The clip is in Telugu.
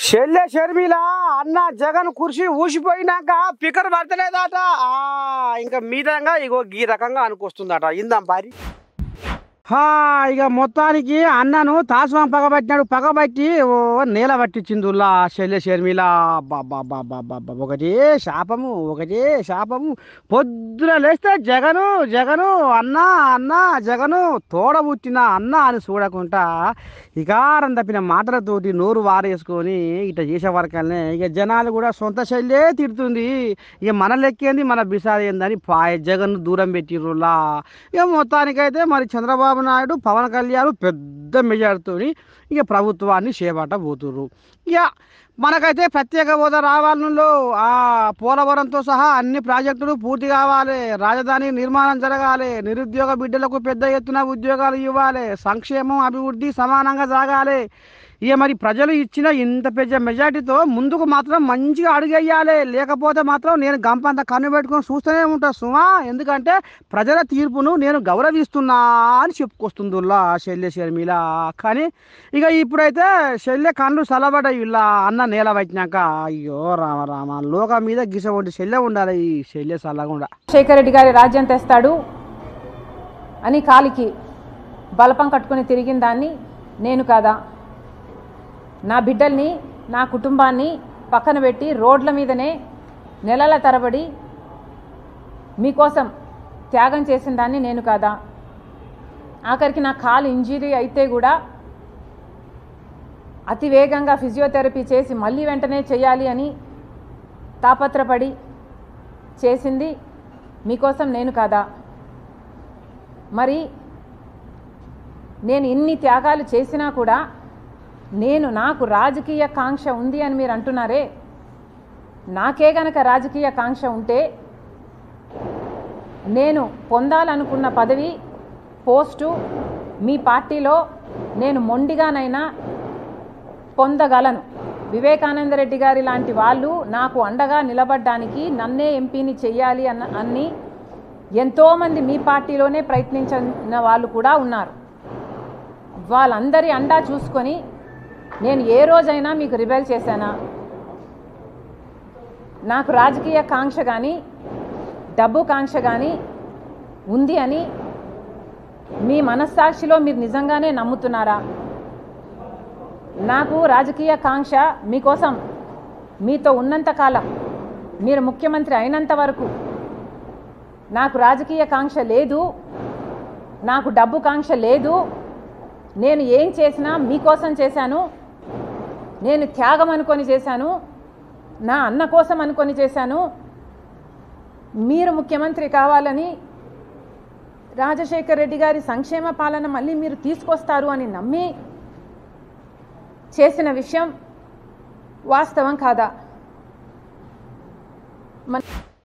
చెల్లె షర్మిల అన్న జగన్ కుర్చీ ఊసిపోయినాక పికర్ పడతలేదట ఆ, ఇంకా మీదంగా ఇగో ఈ రకంగా అనుకొస్తుందట ఇందాం పారి హా, ఇక మొత్తానికి అన్నను తాసువం పగబట్టినాడు పగబట్టి ఓ నేల పట్టించిందుల్లా శల్య షర్మిల బాబా ఒకటే శాపము ఒకటే శాపము పొద్దున లేస్తే జగను జగను అన్న అన్న జగను తోడబుట్టిన అన్న అని చూడకుండా ఇకారం తప్పిన మాటలతోటి నోరు వారేసుకొని ఇట్లా చేసే వరకల్నే ఇక జనాలు కూడా సొంత శైలే తిడుతుంది ఇక మన లెక్కేంది మన బిసాది ఏందని పాయ జగన్ దూరం పెట్టిర్రులా ఇక మొత్తానికైతే మరి చంద్రబాబు నాయుడు పవన్ కళ్యాణ్ పెద్ద మెజార్టీతోని ఇక ప్రభుత్వాన్ని చేపట్టబోతుర్రు ఇక మనకైతే ప్రత్యేక హోదా రావాలలో ఆ పోలవరంతో సహా అన్ని ప్రాజెక్టులు పూర్తి కావాలి రాజధాని నిర్మాణం జరగాలి నిరుద్యోగ బిడ్డలకు పెద్ద ఎత్తున ఉద్యోగాలు ఇవ్వాలి సంక్షేమం అభివృద్ధి సమానంగా సాగాలి ఇక మరి ప్రజలు ఇచ్చిన ఇంత పెద్ద మెజార్టీతో ముందుకు మాత్రం మంచిగా అడుగేయాలి లేకపోతే మాత్రం నేను గంపంత కన్ను పెట్టుకొని చూస్తూనే ఉంటా సుమా ఎందుకంటే ప్రజల తీర్పును నేను గౌరవిస్తున్నా అని చెప్పుకొస్తుందిలా శల్య షర్మిల కానీ ఇక ఇప్పుడైతే శల్య కళ్ళు సలబడ్డాయి ఇలా అన్న నేల పట్టినాక అయ్యో రామ రామ లోక మీద గిస వంటి శల్య ఉండాలి ఈ శల్య సల్లగుండా శేఖర్ రెడ్డి గారి రాజ్యం తెస్తాడు అని కాలికి బలపం కట్టుకుని తిరిగిన దాన్ని నేను కాదా నా బిడ్డల్ని నా కుటుంబాన్ని పక్కన పెట్టి రోడ్ల మీదనే నెలల తరబడి మీకోసం త్యాగం చేసిన దాన్ని నేను కాదా ఆఖరికి నా కాలు ఇంజరీ అయితే కూడా అతి వేగంగా ఫిజియోథెరపీ చేసి మళ్ళీ వెంటనే చేయాలి అని తాపత్రపడి చేసింది మీకోసం నేను కాదా మరి నేను ఇన్ని త్యాగాలు చేసినా కూడా నేను నాకు రాజకీయ కాంక్ష ఉంది అని మీరు అంటున్నారే నాకే గనక రాజకీయ కాంక్ష ఉంటే నేను పొందాలనుకున్న పదవి పోస్టు మీ పార్టీలో నేను మొండిగానైనా పొందగలను వివేకానంద రెడ్డి గారి లాంటి వాళ్ళు నాకు అండగా నిలబడ్డానికి నన్నే ఎంపీని చెయ్యాలి అన్న అన్ని ఎంతోమంది మీ పార్టీలోనే ప్రయత్నించిన వాళ్ళు కూడా ఉన్నారు వాళ్ళందరి అండా చూసుకొని నేను ఏ రోజైనా మీకు రిబెల్ చేశానా నాకు రాజకీయ కాంక్ష కానీ డబ్బు కాంక్ష కానీ ఉంది అని మీ మనస్సాక్షిలో మీరు నిజంగానే నమ్ముతున్నారా నాకు రాజకీయ కాంక్ష మీకోసం మీతో ఉన్నంత కాలం మీరు ముఖ్యమంత్రి అయినంత వరకు నాకు రాజకీయ కాంక్ష లేదు నాకు డబ్బు కాంక్ష లేదు నేను ఏం చేసినా మీకోసం చేశాను నేను త్యాగం అనుకొని చేశాను నా అన్న కోసం అనుకొని చేశాను మీరు ముఖ్యమంత్రి కావాలని రాజశేఖర్ రెడ్డి గారి సంక్షేమ పాలన మళ్ళీ మీరు తీసుకొస్తారు అని నమ్మి చేసిన విషయం వాస్తవం కాదా మన